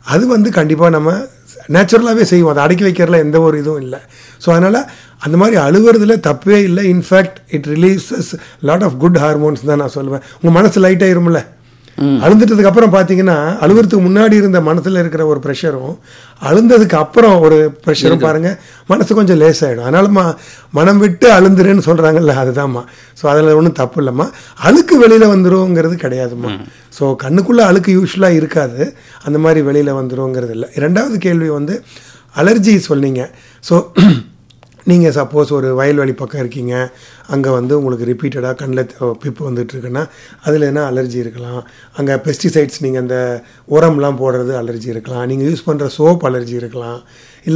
அது வந்து கண்டிப்பாக நம்ம நேச்சுரலாகவே செய்வோம் அதை அடக்கி வைக்கிறதுல எந்த ஒரு இதுவும் இல்லை ஸோ அதனால் அந்த மாதிரி அழுவுறதுல தப்பே இல்லை in fact it releases lot of good hormones தான் நான் சொல்லுவேன் உங்கள் மனசு லைட் ஆயிரும்ல அழுந்துட்டதுக்கு அப்புறம் பார்த்தீங்கன்னா அழுவுறதுக்கு முன்னாடி இருந்த மனசில் இருக்கிற ஒரு ப்ரெஷரும் அழுந்ததுக்கு அப்புறம் ஒரு ப்ரெஷரும் பாருங்க மனசு கொஞ்சம் லேசாயிடும் அதனால ம மனம் விட்டு அழுந்துருன்னு சொல்கிறாங்கல்ல அதுதான்மா ஸோ அதில் ஒன்றும் தப்பு இல்லைம்மா அழுக்கு வெளியில் வந்துருங்கிறது கிடையாதும்மா ஸோ கண்ணுக்குள்ளே அழுக்கு யூஸ்வலாக இருக்காது அந்த மாதிரி வெளியில் வந்துருங்கிறது இல்லை ரெண்டாவது கேள்வி வந்து அலர்ஜி சொன்னீங்க ஸோ நீங்கள் சப்போஸ் ஒரு வயல்வெளி பக்கம் இருக்கீங்க அங்கே வந்து உங்களுக்கு ரிப்பீட்டடாக கண்ணில் பிப்பு வந்துட்டுருக்குன்னா அதில் என்ன அலர்ஜி இருக்கலாம் அங்கே பெஸ்டிசைட்ஸ் நீங்கள் அந்த உரம்லாம் போடுறது அலர்ஜி இருக்கலாம் நீங்கள் யூஸ் பண்ணுற சோப் அலர்ஜி இருக்கலாம் இல்லை